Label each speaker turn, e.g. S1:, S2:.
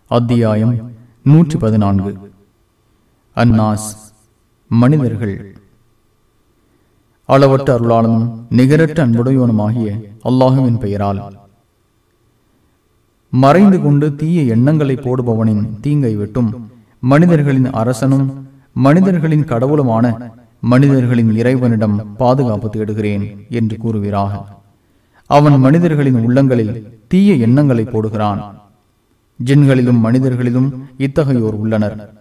S1: அத்தியாயம் நூற்றி பதினான்கு அந்நாஸ் மனிதர்கள் அளவற்ற அருளாளனும் நிகரற்ற அன்புடையோனுமாகிய அல்லாஹுவின் பெயரால் மறைந்து கொண்டு தீய எண்ணங்களை போடுபவனின் தீங்கை விட்டும் மனிதர்களின் அரசனும் மனிதர்களின் கடவுளுமான மனிதர்களின் இறைவனிடம் பாதுகாப்பு தேடுகிறேன் என்று கூறுகிறாக அவன் மனிதர்களின் உள்ளங்களில் தீய எண்ணங்களை போடுகிறான் ஜின்களிலும் மனிதர்களிலும் இத்தகையோர் உள்ளனர்